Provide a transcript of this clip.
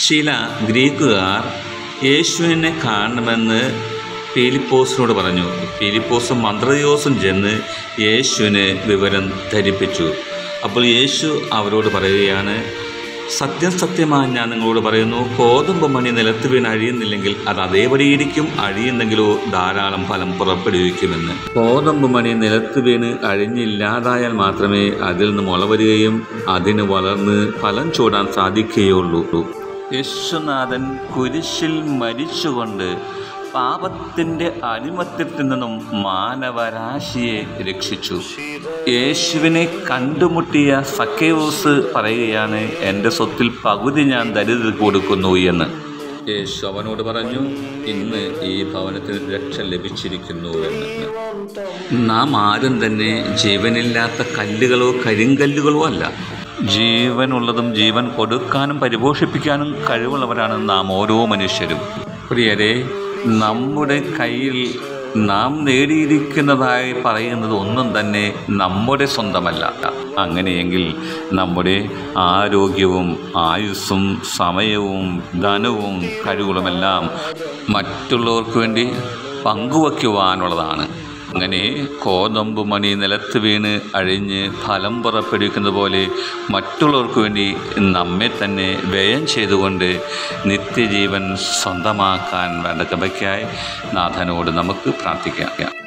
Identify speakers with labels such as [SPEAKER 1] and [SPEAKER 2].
[SPEAKER 1] ചില ഗ്രീക്കുകാർ യേശുവിനെ കാണണമെന്ന് ഫിലിപ്പോസിനോട് പറഞ്ഞു ഫിലിപ്പോസും മന്ത്രയോസും ചെന്ന് യേശുവിന് വിവരം ധരിപ്പിച്ചു അപ്പോൾ യേശു അവരോട് പറയുകയാണ് സത്യം സത്യമായി ഞാൻ നിങ്ങളോട് പറയുന്നു കോതമ്പ് മണി നിലത്ത് വീണ് അഴിയുന്നില്ലെങ്കിൽ അത് അതേപടി ഇരിക്കും അഴിയുന്നെങ്കിലോ ധാരാളം ഫലം പുറപ്പെടുവിക്കുമെന്ന് കോതമ്പ് മണി നിലത്ത് വീണ് അഴിഞ്ഞില്ലാതായാൽ മാത്രമേ അതിൽ നിന്ന് മുള വരികയും അതിന് വളർന്ന് ഫലം ചൂടാൻ സാധിക്കുകയുള്ളൂ യേശുനാഥൻ കുരിശിൽ മരിച്ചുകൊണ്ട് പാപത്തിൻ്റെ അടിമത്തത്തിൽ നിന്നും മാനവരാശിയെ രക്ഷിച്ചു യേശുവിനെ കണ്ടുമുട്ടിയ സക്കേവൂസ് പറയുകയാണ് എൻ്റെ സ്വത്തിൽ പകുതി ഞാൻ ദരിദ്ര കൊടുക്കുന്നു എന്ന് യേശു അവനോട് പറഞ്ഞു ഇന്ന് ഈ ഭവനത്തിന് രക്ഷ ലഭിച്ചിരിക്കുന്നു എന്ന് നാം ആരും തന്നെ ജീവനില്ലാത്ത കല്ലുകളോ കരിങ്കല്ലുകളോ അല്ല ജീവനുള്ളതും ജീവൻ കൊടുക്കാനും പരിപോഷിപ്പിക്കാനും കഴിവുള്ളവരാണ് നാം ഓരോ മനുഷ്യരും പ്രിയരെ നമ്മുടെ കയ്യിൽ നാം നേടിയിരിക്കുന്നതായി പറയുന്നത് ഒന്നും തന്നെ നമ്മുടെ സ്വന്തമല്ല അങ്ങനെയെങ്കിൽ നമ്മുടെ ആരോഗ്യവും ആയുസ്സും സമയവും ധനവും കഴിവുകളുമെല്ലാം മറ്റുള്ളവർക്ക് വേണ്ടി പങ്കുവയ്ക്കുവാനുള്ളതാണ് അങ്ങനെ കോതമ്പ് മണി നിലത്ത് വീണ് അഴിഞ്ഞ് ഫലം പുറപ്പെടുവിക്കുന്ന പോലെ മറ്റുള്ളവർക്ക് വേണ്ടി നമ്മെ തന്നെ വ്യയം ചെയ്തുകൊണ്ട് നിത്യജീവൻ സ്വന്തമാക്കാൻ വേണ്ട കൃപയ്ക്കായി നാഥനോട് നമുക്ക് പ്രാർത്ഥിക്കാം